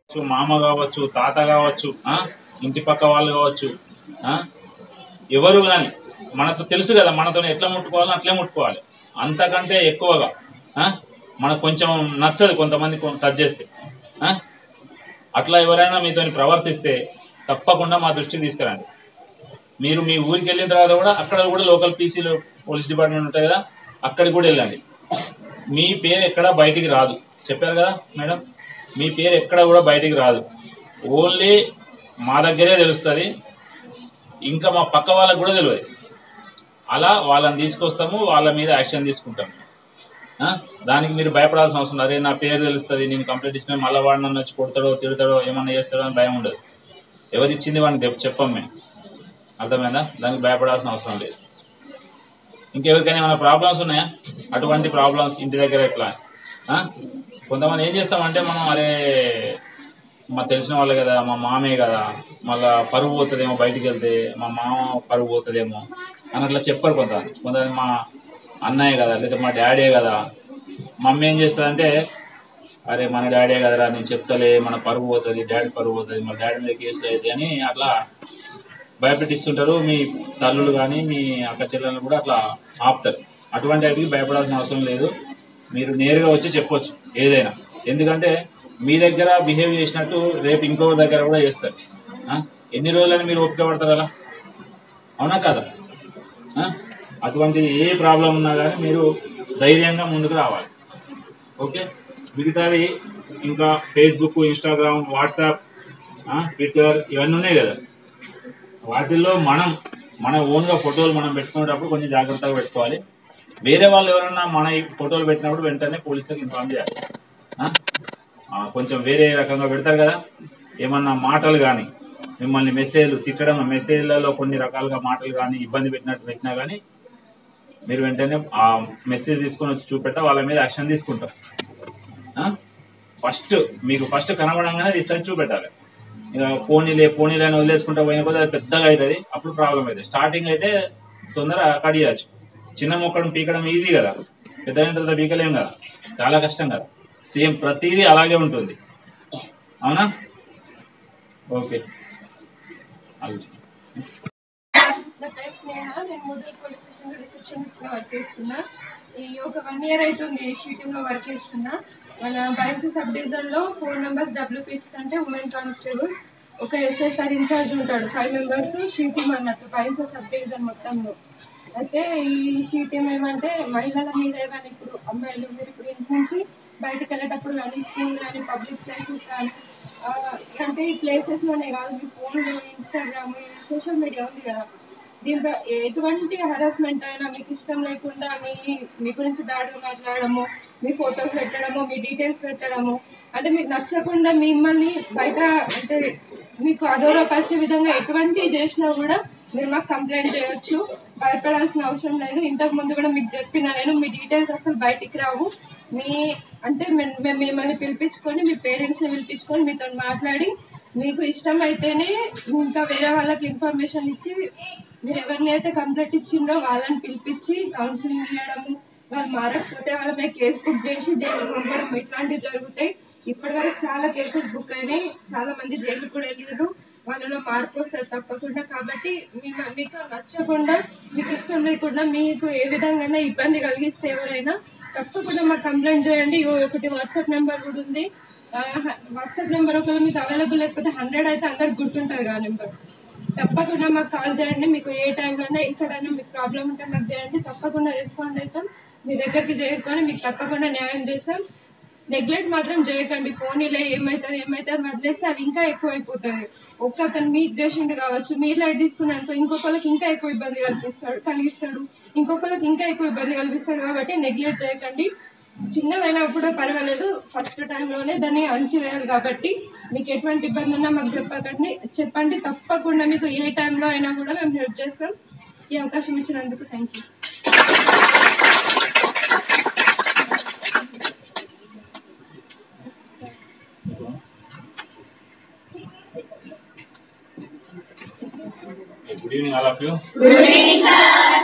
కావచ్చు, మామ కావచ్చు తాత కావచ్చు ఆ ఇంటి పక్క వాళ్ళు కావచ్చు ఆ ఎవరు గాని మనతో తెలుసు కదా మనతో ఎట్లా ముట్టుకోవాలో అట్లే ముట్టుకోవాలి అంతకంటే ఎక్కువగా ఆ మనకు కొంచెం నచ్చదు కొంతమంది కొ- టచ్ చేస్తే ఆ అట్లా ఎవరైనా మీతో ప్రవర్తిస్తే తప్పకుండా మా దృష్టికి తీసుకురండి మీరు మీ ఊరికి వెళ్ళిన తర్వాత కూడా అక్కడ కూడా లోకల్ పీసీలు పోలీస్ డిపార్ట్మెంట్ ఉంటాయి కదా అక్కడికి కూడా వెళ్ళండి మీ పేరు ఎక్కడ బయటికి రాదు చెప్పారు కదా మేడం మీ పేరు ఎక్కడ కూడా బయటికి రాదు ఓన్లీ మా దగ్గరే తెలుస్తుంది ఇంకా మా పక్క వాళ్ళకు కూడా తెలియదు అలా వాళ్ళని తీసుకొస్తాము వాళ్ళ మీద యాక్షన్ తీసుకుంటాము ఆ? దానికి మీరు భయపడాల్సిన అవసరం లేదు అదే నా పేరు తెలుస్తుంది నేను కంప్లైంట్ ఇచ్చిన మళ్ళీ వాడు నన్ను వచ్చి కొడతాడో తిడతాడో ఏమన్నా చేస్తాడో అని భయం ఉండదు ఎవరు ఇచ్చింది వాడిని చెప్- చెప్పం మేము అర్థమైందా దానికి భయపడాల్సిన అవసరం లేదు ఇంకెవరికైనా ఏమైనా ప్రాబ్లమ్స్ ఉన్నాయా అటువంటి ప్రాబ్లమ్స్ ఇంటి దగ్గర ఎట్లా ఆ? కొంతమంది ఏం చేస్తామంటే మనం అరే మా తెలిసిన వాళ్ళే కదా మా మామే కదా మళ్ళా పరువు పోతుందేమో బయటికి వెళ్తే మా మామ పరువు పోతుందేమో అని అట్లా చెప్పరు కొంతమంది కొంతమంది మా అన్నయ్య కదా లేదా మా డాడీ కదా మమ్మీ ఏం చేస్తుందంటే అరే మన డాడీ కదరా నేను చెప్తలే మన పరువు పోతుంది డాడీ పరువు పోతుంది మా డాడీ మీద కేసులు అయితే అని అట్లా భయపెట్టిస్తుంటారు మీ తల్లులు కానీ మీ అక్క చెల్లెలు కూడా అట్లా ఆపుతారు అటువంటి వాటికి భయపడాల్సిన అవసరం లేదు మీరు నేరుగా వచ్చి చెప్పొచ్చు ఏదైనా ఎందుకంటే మీ దగ్గర బిహేవ్ చేసినట్టు రేపు ఇంకో దగ్గర కూడా చేస్తారు ఆ? ఎన్ని రోజులని మీరు ఓపిక పడతారు అలా అవునా కదా ఆ? అటువంటి ఏ ప్రాబ్లం ఉన్నా కానీ మీరు ధైర్యంగా ముందుకు రావాలి ఓకే మిగతాది ఇంకా ఫేస్బుక్ ఇన్స్టాగ్రామ్ వాట్సాప్ ఆ, ట్విట్టర్ ఇవన్నీ ఉన్నాయి కదా వాటిల్లో మనం మన ఓన్గా ఫోటోలు మనం పెట్టుకునేటప్పుడు కొంచెం జాగ్రత్తగా పెట్టుకోవాలి వేరే వాళ్ళు ఎవరన్నా మన ఈ ఫోటోలు పెట్టినప్పుడు వెంటనే పోలీసులకు ఇన్ఫార్మ్ చేయాలి ఆ? ఆ, కొంచెం వేరే రకంగా పెడతారు కదా ఏమన్నా మాటలు కానీ మిమ్మల్ని మెసేజ్లు తిట్టడం మెసేజ్లలో కొన్ని రకాలుగా మాటలు కానీ ఇబ్బంది పెట్టినట్టు పెట్టినా కానీ మీరు వెంటనే ఆ మెసేజ్ తీసుకొని వచ్చి చూపెట్ట వాళ్ళ మీద యాక్షన్ తీసుకుంటాం ఫస్ట్ మీకు ఫస్ట్ కనబడంగానే తీసుకొని చూపెట్టాలి ఇక పోనీలే పోనీలే అని వదిలేసుకుంటా పోయిన కొద్ది అది పెద్దగా అవుతుంది అప్పుడు ప్రాబ్లం అవుతుంది స్టార్టింగ్ అయితే తొందర కట్ చేయొచ్చు చిన్న మొక్కను పీకడం ఈజీ కదా పెద్ద అయిన తర్వాత పీకలేం కదా చాలా కష్టం కదా సేమ్ ప్రతిదీ అలాగే ఉంటుంది అవునా ఓకే అది నా పేరు స్నేహ నేను ముదల్ పోలీస్ స్టేషన్ రిసెప్షనిస్ట్ గా వర్క్ చేస్తున్నా ఈ ఒక వన్ ఇయర్ అవుతుంది షీ టీమ్ లో వర్క్ చేస్తున్నా మన బైన్సీ సబ్ డివిజన్ లో ఫోర్ మెంబర్స్ డబ్ల్యూపీసీస్ అంటే ఉమెన్ కానిస్టేబుల్స్ ఒక ఎస్ఎస్ఆర్ ఇన్ఛార్జ్ ఉంటాడు ఫైవ్ మెంబర్స్ షీ టీమ్ అన్నట్టు బైన్సీ సబ్ డివిజన్ మొత్తంలో అయితే ఈ షీ టీమ్ ఏమంటే మహిళల మీద ఏమైనా ఇప్పుడు అమ్మాయిలు మీరు ఇప్పుడు ఇంటి నుంచి బయటకు వెళ్ళేటప్పుడు కానీ స్కూల్ కానీ పబ్లిక్ ప్లేసెస్ కానీ ఆ, అంటే ఈ ప్లేసెస్ లోనే కాదు మీ ఫోన్లో ఇన్స్టాగ్రామ్ సోషల్ మీడియా ఉంది కదా దీంట్లో ఎటువంటి హరాస్మెంట్ అయినా మీకు ఇష్టం లేకుండా మీ మీ గురించి బ్యాడ్గా మాట్లాడము మీ ఫొటోస్ పెట్టడము మీ డీటెయిల్స్ పెట్టడము అంటే మీకు నచ్చకుండా మిమ్మల్ని బయట అంటే మీకు అగౌరవపరిచే విధంగా ఎటువంటి చేసినా కూడా మీరు మాకు కంప్లైంట్ చేయొచ్చు భయపడాల్సిన అవసరం లేదు ఇంతకు ముందు కూడా మీకు చెప్పిన నేను మీ డీటెయిల్స్ అసలు బయటికి రావు మీ అంటే మేము మేము మిమ్మల్ని పిలిపించుకొని మీ పేరెంట్స్ని పిలిపించుకొని మీతో మాట్లాడి మీకు ఇష్టం అయితేనే ఇంకా వేరే వాళ్ళకి ఇన్ఫర్మేషన్ ఇచ్చి మీరు ఎవరిని అయితే కంప్లైంట్ ఇచ్చిండ్రో వాళ్ళని పిలిపించి కౌన్సిలింగ్ చేయడము వాళ్ళు మారకపోతే వాళ్ళ మీద కేసు బుక్ చేసి జైలు పంపడం ఇట్లాంటివి జరుగుతాయి ఇప్పటి వరకు చాలా కేసెస్ బుక్ అయినాయి చాలా మంది జైలు కూడా వెళ్ళారు వాళ్ళలో మార్పు వస్తారు తప్పకుండా కాబట్టి మీ మీకు నచ్చకుండా మీకు ఇష్టం లేకుండా మీకు ఏ విధంగా ఇబ్బంది కలిగిస్తే ఎవరైనా తప్పకుండా మాకు కంప్లైంట్ చేయండి ఇగో ఒకటి వాట్సాప్ నెంబర్ కూడా ఉంది వాట్సాప్ నెంబర్ ఒకవేళ మీకు అవైలబుల్ లేకపోతే హండ్రెడ్ అయితే అందరికి గుర్తుంటుంది ఆ నెంబర్ తప్పకుండా మాకు కాల్ చేయండి మీకు ఏ టైంలోనే ఎక్కడైనా మీకు ప్రాబ్లం ఉంటే మాకు చేయండి తప్పకుండా రెస్పాండ్ అవుతాం మీ దగ్గరికి చేరుకొని మీకు తప్పకుండా న్యాయం చేస్తాం నెగ్లెక్ట్ మాత్రం చేయకండి పోనీలే ఏమవుతుంది ఏమవుతుంది వదిలేస్తే అది ఇంకా ఎక్కువ అయిపోతుంది ఒక్క అతను మీకు చేసిండు కావచ్చు మీరు లైట్ తీసుకున్నానుకో ఇంకొకరికి ఇంకా ఎక్కువ ఇబ్బంది కల్పిస్తాడు కలిగిస్తాడు ఇంకొకరికి ఇంకా ఎక్కువ ఇబ్బంది కల్పిస్తాడు కాబట్టి నెగ్లెక్ట్ చేయకండి చిన్నదైనా కూడా పర్వాలేదు ఫస్ట్ టైంలోనే దాన్ని అంచివేయాలి కాబట్టి మీకు ఎటువంటి ఇబ్బంది ఉన్నా మాకు చెప్పకండి చెప్పండి తప్పకుండా మీకు ఏ టైంలో అయినా కూడా మేము హెల్ప్ చేస్తాం ఈ అవకాశం ఇచ్చినందుకు thank you good evening all of you